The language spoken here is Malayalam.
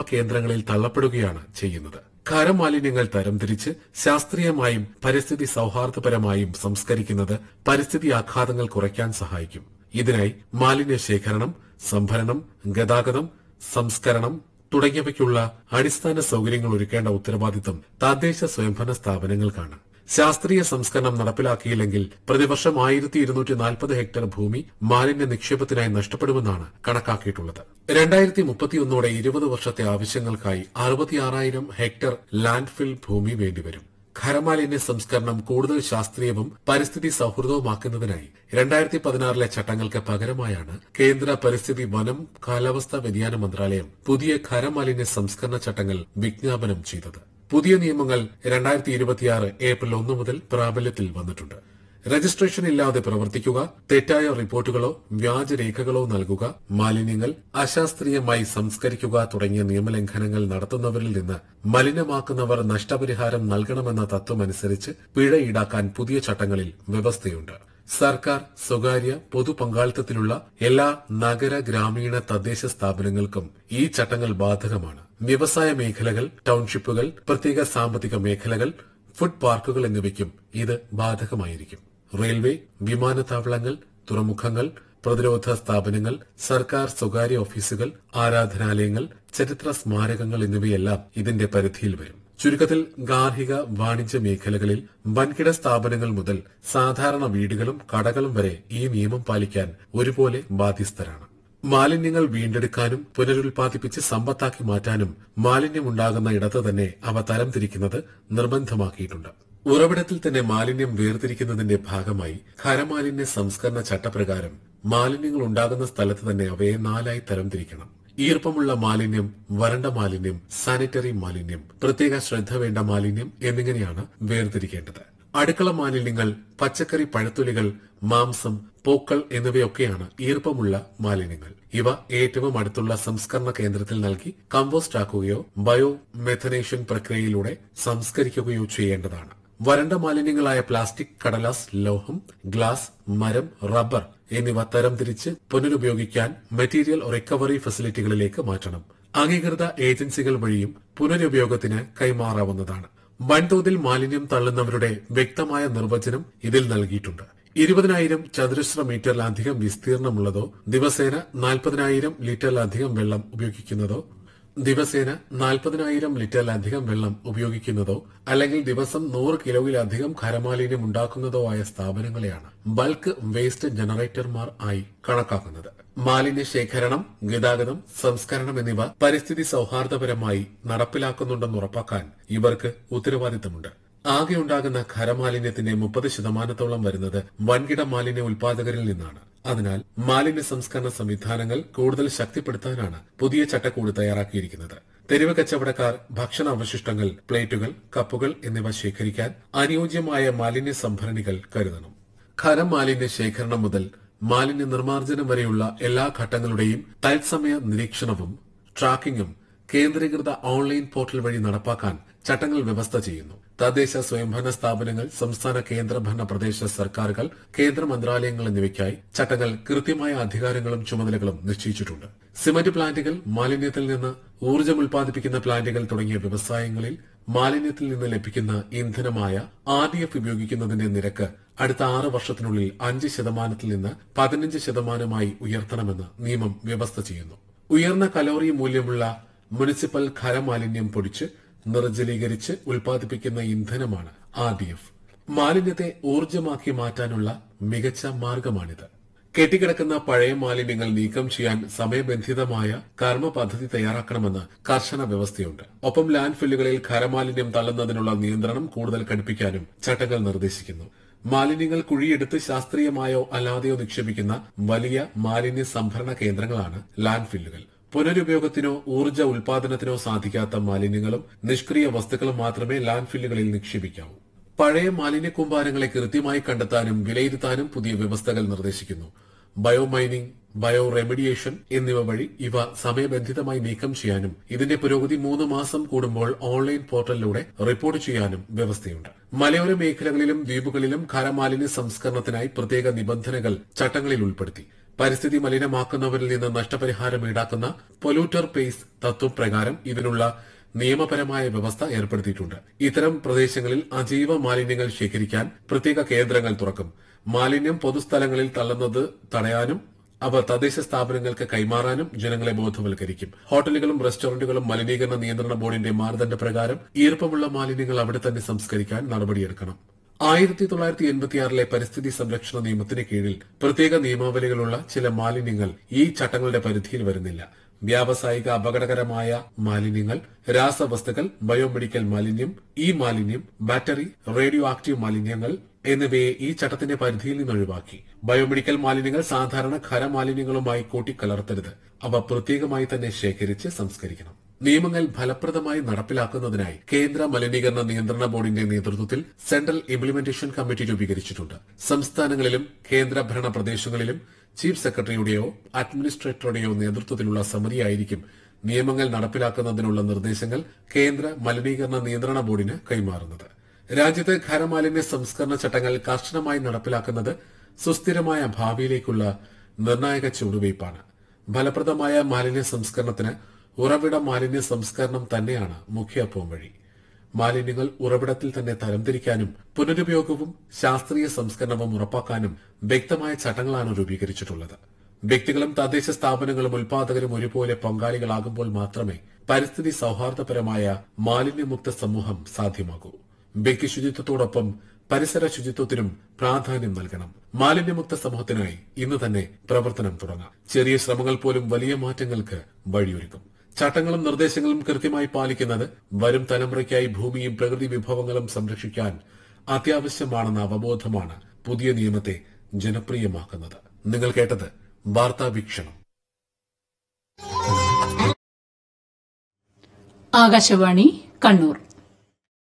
കേന്ദ്രങ്ങളിൽ തള്ളപ്പെടുകയാണ് ചെയ്യുന്നത് ഖരമാലിന്യങ്ങൾ തരംതിരിച്ച് ശാസ്ത്രീയമായും പരിസ്ഥിതി സൌഹാർദ്ദപരമായും സംസ്കരിക്കുന്നത് പരിസ്ഥിതി ആഘാതങ്ങൾ കുറയ്ക്കാൻ സഹായിക്കും ഇതിനായി മാലിന്യ ശേഖരണം സംഭരണം ഗതാഗതം സംസ്കരണം തുടങ്ങിയവയ്ക്കുള്ള അടിസ്ഥാന സൌകര്യങ്ങൾ ഒരുക്കേണ്ട ഉത്തരവാദിത്തം തദ്ദേശ സ്വയംഭരണ സ്ഥാപനങ്ങൾക്കാണ് ശാസ്ത്രീയ സംസ്കരണം നടപ്പിലാക്കിയില്ലെങ്കിൽ പ്രതിവർഷം ആയിരത്തി ഇരുന്നൂറ്റി നാൽപ്പത് ഹെക്ടർ ഭൂമി മാലിന്യ നിക്ഷേപത്തിനായി നഷ്ടപ്പെടുമെന്നാണ് കണക്കാക്കിയിട്ടുള്ളത് രണ്ടായിരത്തി മുപ്പത്തിയൊന്നോടെ ഇരുപത് വർഷത്തെ ആവശ്യങ്ങൾക്കായി അറുപത്തിയാറായിരം ഹെക്ടർ ലാൻഡ് ഫിൽ ഭൂമി വേണ്ടിവരും ഖരമാലിന്യ സംസ്കരണം കൂടുതൽ ശാസ്ത്രീയവും പരിസ്ഥിതി സൌഹൃദവുമാക്കുന്നതിനായി രണ്ടായിരത്തി പതിനാറിലെ ചട്ടങ്ങൾക്ക് പകരമായാണ് കേന്ദ്ര പരിസ്ഥിതി വനം കാലാവസ്ഥാ വ്യതിയാന മന്ത്രാലയം പുതിയ ഖരമാലിന്യ സംസ്കരണ ചട്ടങ്ങൾ വിജ്ഞാപനം ചെയ്തത് പുതിയ നിയമങ്ങൾ രണ്ടായിരത്തി ഇരുപത്തിയാറ് ഏപ്രിൽ ഒന്ന് മുതൽ പ്രാബല്യത്തിൽ വന്നിട്ടുണ്ട് രജിസ്ട്രേഷൻ ഇല്ലാതെ പ്രവർത്തിക്കുക തെറ്റായ റിപ്പോർട്ടുകളോ വ്യാജരേഖകളോ നൽകുക മാലിന്യങ്ങൾ അശാസ്ത്രീയമായി സംസ്കരിക്കുക തുടങ്ങിയ നിയമലംഘനങ്ങൾ നടത്തുന്നവരിൽ നിന്ന് മലിനമാക്കുന്നവർ നഷ്ടപരിഹാരം നൽകണമെന്ന തത്വമനുസരിച്ച് പിഴ ഈടാക്കാൻ പുതിയ ചട്ടങ്ങളിൽ വ്യവസ്ഥയുണ്ട് സർക്കാർ സ്വകാര്യ പൊതു പങ്കാളിത്തത്തിലുള്ള എല്ലാ നഗര ഗ്രാമീണ തദ്ദേശ സ്ഥാപനങ്ങൾക്കും ഈ ചട്ടങ്ങൾ ബാധകമാണ് വ്യവസായ മേഖലകൾ ടൌൺഷിപ്പുകൾ പ്രത്യേക സാമ്പത്തിക മേഖലകൾ ഫുഡ് പാർക്കുകൾ എന്നിവയ്ക്കും ഇത് ബാധകമായിരിക്കും റെയിൽവേ വിമാനത്താവളങ്ങൾ തുറമുഖങ്ങൾ പ്രതിരോധ സ്ഥാപനങ്ങൾ സർക്കാർ സ്വകാര്യ ഓഫീസുകൾ ആരാധനാലയങ്ങൾ ചരിത്ര സ്മാരകങ്ങൾ എന്നിവയെല്ലാം ഇതിന്റെ പരിധിയിൽ വരും ചുരുക്കത്തിൽ ഗാർഹിക വാണിജ്യ മേഖലകളിൽ വൻകിട സ്ഥാപനങ്ങൾ മുതൽ സാധാരണ വീടുകളും കടകളും വരെ ഈ നിയമം പാലിക്കാൻ ഒരുപോലെ ബാധ്യസ്ഥരാണ് മാലിന്യങ്ങൾ വീണ്ടെടുക്കാനും പുനരുൽപാദിപ്പിച്ച് സമ്പത്താക്കി മാറ്റാനും മാലിന്യമുണ്ടാകുന്ന ഇടത്ത് തന്നെ അവ തരംതിരിക്കുന്നത് നിർബന്ധമാക്കിയിട്ടുണ്ട് ഉറവിടത്തിൽ തന്നെ മാലിന്യം വേർതിരിക്കുന്നതിന്റെ ഭാഗമായി ഖരമാലിന്യ സംസ്കരണ ചട്ടപ്രകാരം മാലിന്യങ്ങൾ ഉണ്ടാകുന്ന സ്ഥലത്ത് തന്നെ അവയെ നാലായി തരംതിരിക്കണം ഈർപ്പമുള്ള മാലിന്യം വരണ്ട മാലിന്യം സാനിറ്ററി മാലിന്യം പ്രത്യേക ശ്രദ്ധ വേണ്ട മാലിന്യം എന്നിങ്ങനെയാണ് വേർതിരിക്കേണ്ടത് അടുക്കള മാലിന്യങ്ങൾ പച്ചക്കറി പഴത്തൊലികൾ മാംസം പൂക്കൾ എന്നിവയൊക്കെയാണ് ഈർപ്പമുള്ള മാലിന്യങ്ങൾ ഇവ ഏറ്റവും അടുത്തുള്ള സംസ്കരണ കേന്ദ്രത്തിൽ നൽകി കമ്പോസ്റ്റ് ആക്കുകയോ ബയോ മെഥനേഷൻ പ്രക്രിയയിലൂടെ സംസ്കരിക്കുകയോ ചെയ്യേണ്ടതാണ് വരണ്ട മാലിന്യങ്ങളായ പ്ലാസ്റ്റിക് കടലാസ് ലോഹം ഗ്ലാസ് മരം റബ്ബർ എന്നിവ തരംതിരിച്ച് പുനരുപയോഗിക്കാൻ മെറ്റീരിയൽ റിക്കവറി ഫെസിലിറ്റികളിലേക്ക് മാറ്റണം അംഗീകൃത ഏജൻസികൾ വഴിയും പുനരുപയോഗത്തിന് കൈമാറാവുന്നതാണ് വൻതോതിൽ മാലിന്യം തള്ളുന്നവരുടെ വ്യക്തമായ നിർവചനം ഇതിൽ നൽകിയിട്ടുണ്ട് ഇരുപതിനായിരം ചതുരശ്ര മീറ്ററിലധികം വിസ്തീർണമുള്ളതോ ദിവസേന നാൽപ്പതിനായിരം ലിറ്ററിലധികം വെള്ളം ഉപയോഗിക്കുന്നതോ ദിവസേന നാൽപ്പതിനായിരം ലിറ്ററിലധികം വെള്ളം ഉപയോഗിക്കുന്നതോ അല്ലെങ്കിൽ ദിവസം നൂറ് കിലോയിലധികം ഖരമാലിന്യം ഉണ്ടാക്കുന്നതോ ആയ സ്ഥാപനങ്ങളെയാണ് ബൾക്ക് വേസ്റ്റ് ജനറേറ്റർമാർ ആയി കണക്കാക്കുന്നത് മാലിന്യ ശേഖരണം ഗതാഗതം സംസ്കരണം എന്നിവ പരിസ്ഥിതി സൌഹാർദ്ദപരമായി നടപ്പിലാക്കുന്നുണ്ടെന്ന് ഉറപ്പാക്കാൻ ഇവർക്ക് ഉത്തരവാദിത്തമുണ്ട് ആകെ ഉണ്ടാകുന്ന ഖരമാലിന്യത്തിന്റെ മുപ്പത് ശതമാനത്തോളം വരുന്നത് വൻകിട മാലിന്യ ഉൽപാദകരിൽ നിന്നാണ് അതിനാൽ മാലിന്യ സംസ്കരണ സംവിധാനങ്ങൾ കൂടുതൽ ശക്തിപ്പെടുത്താനാണ് പുതിയ ചട്ടക്കൂട് തയ്യാറാക്കിയിരിക്കുന്നത് തെരുവ് കച്ചവടക്കാർ ഭക്ഷണ അവശിഷ്ടങ്ങൾ പ്ലേറ്റുകൾ കപ്പുകൾ എന്നിവ ശേഖരിക്കാൻ അനുയോജ്യമായ മാലിന്യ സംഭരണികൾ കരുതണം ഖരം മാലിന്യ ശേഖരണം മുതൽ മാലിന്യ നിർമ്മാർജ്ജനം വരെയുള്ള എല്ലാ ഘട്ടങ്ങളുടെയും തത്സമയ നിരീക്ഷണവും ട്രാക്കിംഗും കേന്ദ്രീകൃത ഓൺലൈൻ പോർട്ടൽ വഴി നടപ്പാക്കാൻ ചട്ടങ്ങൾ വ്യവസ്ഥ ചെയ്യുന്നു തദ്ദേശ സ്വയംഭരണ സ്ഥാപനങ്ങൾ സംസ്ഥാന കേന്ദ്രഭരണ പ്രദേശ സർക്കാരുകൾ കേന്ദ്ര മന്ത്രാലയങ്ങൾ എന്നിവയ്ക്കായി ചട്ടങ്ങൾ കൃത്യമായ അധികാരങ്ങളും ചുമതലകളും നിശ്ചയിച്ചിട്ടുണ്ട് സിമന്റ് പ്ലാന്റുകൾ മാലിന്യത്തിൽ നിന്ന് ഊർജ്ജം ഉൽപ്പാദിപ്പിക്കുന്ന പ്ലാന്റുകൾ തുടങ്ങിയ വ്യവസായങ്ങളിൽ മാലിന്യത്തിൽ നിന്ന് ലഭിക്കുന്ന ഇന്ധനമായ ആർ ഡി എഫ് ഉപയോഗിക്കുന്നതിന്റെ നിരക്ക് അടുത്ത ആറ് വർഷത്തിനുള്ളിൽ അഞ്ച് ശതമാനത്തിൽ നിന്ന് പതിനഞ്ച് ശതമാനമായി ഉയർത്തണമെന്ന് നിയമം വ്യവസ്ഥ ചെയ്യുന്നു ഉയർന്ന കലോറി മൂല്യമുള്ള മുനിസിപ്പൽ ഖരമാലിന്യം പൊടിച്ച് നിർജ്ജലീകരിച്ച് ഉൽപ്പാദിപ്പിക്കുന്ന ഇന്ധനമാണ് ആർ ഡി എഫ് മാലിന്യത്തെ ഊർജ്ജമാക്കി മാറ്റാനുള്ള മികച്ച മാർഗമാണിത് കെട്ടിക്കിടക്കുന്ന പഴയ മാലിന്യങ്ങൾ നീക്കം ചെയ്യാൻ സമയബന്ധിതമായ കർമ്മ പദ്ധതി തയ്യാറാക്കണമെന്ന് കർശന വ്യവസ്ഥയുണ്ട് ഒപ്പം ലാൻഡ് ഫില്ലുകളിൽ ഖരമാലിന്യം തള്ളുന്നതിനുള്ള നിയന്ത്രണം കൂടുതൽ കടുപ്പിക്കാനും ചട്ടങ്ങൾ നിർദ്ദേശിക്കുന്നു മാലിന്യങ്ങൾ കുഴിയെടുത്ത് ശാസ്ത്രീയമായോ അല്ലാതെയോ നിക്ഷേപിക്കുന്ന വലിയ മാലിന്യ സംഭരണ കേന്ദ്രങ്ങളാണ് ലാൻഡ് ഫില്ലുകൾ പുനരുപയോഗത്തിനോ ഊർജ്ജ ഉൽപാദനത്തിനോ സാധിക്കാത്ത മാലിന്യങ്ങളും നിഷ്ക്രിയ വസ്തുക്കളും മാത്രമേ ലാൻഡ് ഫില്ലുകളിൽ നിക്ഷേപിക്കാവൂ പഴയ മാലിന്യ കൂമ്പാരങ്ങളെ കൃത്യമായി കണ്ടെത്താനും വിലയിരുത്താനും പുതിയ വ്യവസ്ഥകൾ നിർദ്ദേശിക്കുന്നു ബയോമൈനിംഗ് ബയോ റെമഡിയേഷൻ എന്നിവ വഴി ഇവ സമയബന്ധിതമായി നീക്കം ചെയ്യാനും ഇതിന്റെ പുരോഗതി മൂന്ന് മാസം കൂടുമ്പോൾ ഓൺലൈൻ പോർട്ടലിലൂടെ റിപ്പോർട്ട് ചെയ്യാനും വ്യവസ്ഥയുണ്ട് മലയോര മേഖലകളിലും ദ്വീപുകളിലും ഖരമാലിന്യ സംസ്കരണത്തിനായി പ്രത്യേക നിബന്ധനകൾ ചട്ടങ്ങളിൽ ഉൾപ്പെടുത്തി പരിസ്ഥിതി മലിനമാക്കുന്നവരിൽ നിന്ന് നഷ്ടപരിഹാരം ഈടാക്കുന്ന പൊല്യൂട്ടർ പേസ് തത്വപ്രകാരം ഇതിനുള്ള നിയമപരമായ വ്യവസ്ഥ ഏർപ്പെടുത്തിയിട്ടുണ്ട് ഇത്തരം പ്രദേശങ്ങളിൽ അജൈവ മാലിന്യങ്ങൾ ശേഖരിക്കാൻ പ്രത്യേക കേന്ദ്രങ്ങൾ തുറക്കും മാലിന്യം പൊതുസ്ഥലങ്ങളിൽ തള്ളുന്നത് തടയാനും അവ തദ്ദേശ സ്ഥാപനങ്ങൾക്ക് കൈമാറാനും ജനങ്ങളെ ബോധവൽക്കരിക്കും ഹോട്ടലുകളും റെസ്റ്റോറന്റുകളും മലിനീകരണ നിയന്ത്രണ ബോർഡിന്റെ മാനദണ്ഡപ്രകാരം ഈർപ്പമുള്ള മാലിന്യങ്ങൾ അവിടെ തന്നെ സംസ്കരിക്കാൻ നടപടിയെടുക്കണം ആയിരത്തി തൊള്ളായിരത്തി എൺപത്തിയാറിലെ പരിസ്ഥിതി സംരക്ഷണ നിയമത്തിന് കീഴിൽ പ്രത്യേക നിയമാവലികളുള്ള ചില മാലിന്യങ്ങൾ ഈ ചട്ടങ്ങളുടെ പരിധിയിൽ വരുന്നില്ല വ്യാവസായിക അപകടകരമായ മാലിന്യങ്ങൾ രാസവസ്തുക്കൾ ബയോമെഡിക്കൽ മാലിന്യം ഈ മാലിന്യം ബാറ്ററി റേഡിയോ ആക്റ്റീവ് മാലിന്യങ്ങൾ എന്നിവയെ ഈ ചട്ടത്തിന്റെ പരിധിയിൽ നിന്ന് ഒഴിവാക്കി ബയോമെഡിക്കൽ മാലിന്യങ്ങൾ സാധാരണ ഖരമാലിന്യങ്ങളുമായി കൂട്ടിക്കലർത്തരുത് അവ പ്രത്യേകമായി തന്നെ ശേഖരിച്ച് സംസ്കരിക്കണം നിയമങ്ങൾ ഫലപ്രദമായി നടപ്പിലാക്കുന്നതിനായി കേന്ദ്ര മലിനീകരണ നിയന്ത്രണ ബോർഡിന്റെ നേതൃത്വത്തിൽ സെൻട്രൽ ഇംപ്ലിമെന്റേഷൻ കമ്മിറ്റി രൂപീകരിച്ചിട്ടുണ്ട് സംസ്ഥാനങ്ങളിലും കേന്ദ്രഭരണ പ്രദേശങ്ങളിലും ചീഫ് സെക്രട്ടറിയുടെയോ അഡ്മിനിസ്ട്രേറ്ററുടെയോ നേതൃത്വത്തിലുള്ള സമിതിയായിരിക്കും നിയമങ്ങൾ നടപ്പിലാക്കുന്നതിനുള്ള നിർദ്ദേശങ്ങൾ കേന്ദ്ര മലിനീകരണ നിയന്ത്രണ ബോർഡിന് കൈമാറുന്നത് രാജ്യത്ത് ഖരമാലിന്യ സംസ്കരണ ചട്ടങ്ങൾ കർശനമായി നടപ്പിലാക്കുന്നത് സുസ്ഥിരമായ ഭാവിയിലേക്കുള്ള നിർണായക ചുവടുവയ്പ്പാണ് ഫലപ്രദമായ മാലിന്യ സംസ്കരണത്തിന് ഉറവിട മാലിന്യ സംസ്കരണം തന്നെയാണ് മുഖ്യ പോംവഴി മാലിന്യങ്ങൾ ഉറവിടത്തിൽ തന്നെ തരംതിരിക്കാനും പുനരുപയോഗവും ശാസ്ത്രീയ സംസ്കരണവും ഉറപ്പാക്കാനും വ്യക്തമായ ചട്ടങ്ങളാണ് രൂപീകരിച്ചിട്ടുള്ളത് വ്യക്തികളും തദ്ദേശ സ്ഥാപനങ്ങളും ഉൽപാദകരും ഒരുപോലെ പങ്കാളികളാകുമ്പോൾ മാത്രമേ പരിസ്ഥിതി സൌഹാർദ്ദപരമായ മാലിന്യമുക്ത സമൂഹം സാധ്യമാകൂ വ്യക്തി ശുചിത്വത്തോടൊപ്പം പരിസര ശുചിത്വത്തിനും പ്രാധാന്യം നൽകണം മാലിന്യമുക്ത സമൂഹത്തിനായി ഇന്ന് തന്നെ പ്രവർത്തനം തുടങ്ങാം ചെറിയ ശ്രമങ്ങൾ പോലും വലിയ മാറ്റങ്ങൾക്ക് വഴിയൊരുക്കും ചട്ടങ്ങളും നിർദ്ദേശങ്ങളും കൃത്യമായി പാലിക്കുന്നത് വരും തലമുറയ്ക്കായി ഭൂമിയും പ്രകൃതി വിഭവങ്ങളും സംരക്ഷിക്കാൻ അത്യാവശ്യമാണെന്ന അവബോധമാണ് പുതിയ നിയമത്തെ ജനപ്രിയമാക്കുന്നത് നിങ്ങൾ കേട്ടത് വാർത്താ വീക്ഷണം ആകാശവാണി കണ്ണൂർ